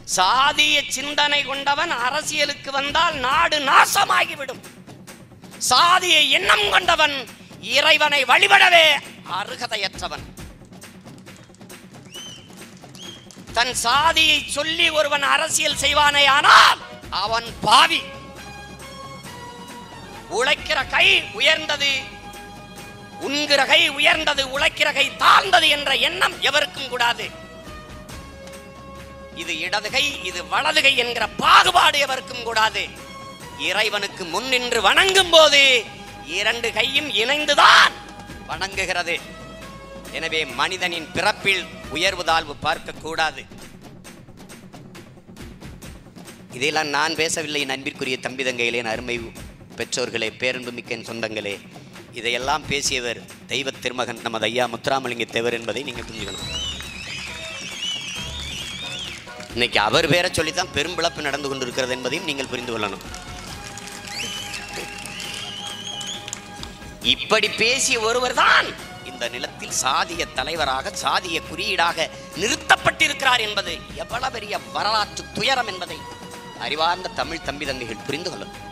சாதிய சிந்தனை கொண்டவன் அரசியலுக்கு வந்தால் நாடு நாசமாகிவிடும் சாதிய எண்ணம் கொண்டவன் இறைவனை வழிபடவே அருகதையற்றவன் தன் சாதியை சொல்லி ஒருவன் அரசியல் செய்வானே ஆனால் அவன் பாவி உழைக்கிற கை உயர்ந்தது உண்கிற கை உயர்ந்தது உழைக்கிற கை தாழ்ந்தது என்ற எண்ணம் எவருக்கும் கூடாது இது இடது கை இது வலது கை என்கிற பாகுபாடு எவருக்கும் கூடாது இறைவனுக்கு முன் நின்று வணங்கும் போது இரண்டு கையும் இணைந்துதான் வணங்குகிறது எனவே மனிதனின் பிறப்பில் உயர்வு தாழ்வு பார்க்க கூடாது இதையெல்லாம் நான் பேசவில்லை என் அன்பிற்குரிய தம்பி தங்கைகளே என் அருமை பெற்றோர்களே பேரன்பு மிக்க என் சொந்தங்களே இதையெல்லாம் பேசியவர் தெய்வ திருமகன் நமது ஐயா முத்துராமலிங்க தேவர் என்பதை நீங்கள் புரிஞ்சுக்கணும் இன்னைக்கு அவர் பேரை சொல்லித்தான் பெரும்பிழப்பு நடந்து கொண்டிருக்கிறது என்பதையும் நீங்கள் புரிந்து கொள்ளணும் இப்படி பேசிய ஒருவர் தான் இந்த நிலத்தில் சாதிய தலைவராக சாதிய குறியீடாக நிறுத்தப்பட்டிருக்கிறார் என்பது எவ்வளவு பெரிய வரலாற்று துயரம் என்பதை அறிவார்ந்த தமிழ் தம்பி தங்கைகள் புரிந்து கொள்ளணும்